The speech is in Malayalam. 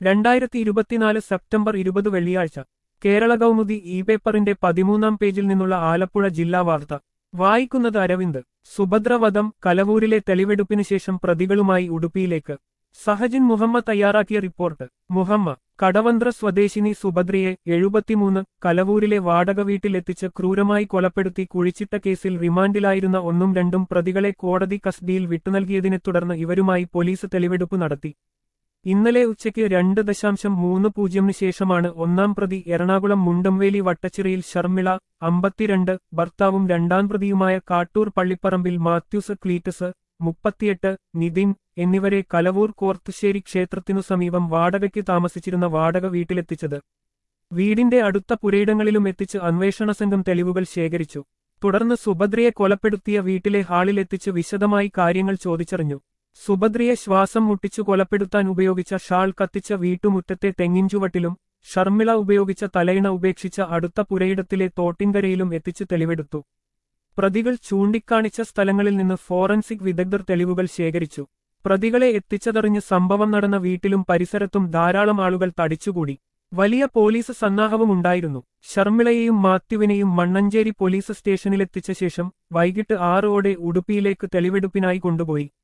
രണ്ടായിരത്തി ഇരുപത്തിനാല് സെപ്റ്റംബർ ഇരുപത് വെള്ളിയാഴ്ച കേരള കൗമുദി ഇ പേപ്പറിന്റെ പതിമൂന്നാം പേജിൽ നിന്നുള്ള ആലപ്പുഴ ജില്ലാ വാർത്ത വായിക്കുന്നത് അരവിന്ദ് സുഭദ്രവധം കലവൂരിലെ തെളിവെടുപ്പിന് ശേഷം പ്രതികളുമായി ഉടുപ്പിയിലേക്ക് സഹജിൻ മുഹമ്മദ് തയ്യാറാക്കിയ റിപ്പോർട്ട് മുഹമ്മ കടവന്ത്ര സ്വദേശിനി സുഭദ്രയെ എഴുപത്തിമൂന്ന് കലവൂരിലെ വാടക വീട്ടിലെത്തിച്ച് ക്രൂരമായി കൊലപ്പെടുത്തി കുഴിച്ചിട്ട കേസിൽ റിമാൻഡിലായിരുന്ന ഒന്നും രണ്ടും പ്രതികളെ കോടതി കസ്റ്റഡിയിൽ വിട്ടുനൽകിയതിനെ തുടർന്ന് ഇവരുമായി പോലീസ് തെളിവെടുപ്പ് നടത്തി ഇന്നലെ ഉച്ചയ്ക്ക് രണ്ട് ദശാംശം മൂന്ന് പൂജ്യമിന് ശേഷമാണ് ഒന്നാം പ്രതി എറണാകുളം മുണ്ടംവേലി വട്ടച്ചിറയിൽ ഷർമിള അമ്പത്തിരണ്ട് ഭർത്താവും രണ്ടാം പ്രതിയുമായ കാട്ടൂർ പള്ളിപ്പറമ്പിൽ മാത്യൂസ് ക്ലീറ്റസ് മുപ്പത്തിയെട്ട് നിതിൻ എന്നിവരെ കലവൂർ കോർത്തുശ്ശേരി ക്ഷേത്രത്തിനു സമീപം വാടകയ്ക്ക് താമസിച്ചിരുന്ന വാടക വീട്ടിലെത്തിച്ചത് വീടിന്റെ അടുത്ത പുരയിടങ്ങളിലും എത്തിച്ച് അന്വേഷണ സംഘം തെളിവുകൾ ശേഖരിച്ചു തുടർന്ന് സുഭദ്രയെ കൊലപ്പെടുത്തിയ വീട്ടിലെ ഹാളിലെത്തിച്ച് വിശദമായി കാര്യങ്ങൾ ചോദിച്ചറിഞ്ഞു സുഭദ്രയെ ശ്വാസം മുട്ടിച്ചു കൊലപ്പെടുത്താൻ ഉപയോഗിച്ച ഷാൾ കത്തിച്ച വീട്ടുമുറ്റത്തെ തെങ്ങിൻചുവട്ടിലും ഷർമിള ഉപയോഗിച്ച തലയിണ ഉപേക്ഷിച്ച അടുത്ത പുരയിടത്തിലെ തോട്ടിൻകരയിലും എത്തിച്ച് തെളിവെടുത്തു പ്രതികൾ ചൂണ്ടിക്കാണിച്ച സ്ഥലങ്ങളിൽ നിന്ന് ഫോറൻസിക് വിദഗ്ധർ തെളിവുകൾ ശേഖരിച്ചു പ്രതികളെ എത്തിച്ചതറിഞ്ഞ് സംഭവം നടന്ന വീട്ടിലും പരിസരത്തും ധാരാളം ആളുകൾ തടിച്ചുകൂടി വലിയ പോലീസ് സന്നാഹവും ഉണ്ടായിരുന്നു ഷർമിളയെയും മാത്യുവിനെയും മണ്ണഞ്ചേരി പോലീസ് സ്റ്റേഷനിലെത്തിച്ച ശേഷം വൈകിട്ട് ആറോടെ ഉടുപ്പിയിലേക്ക് തെളിവെടുപ്പിനായി കൊണ്ടുപോയി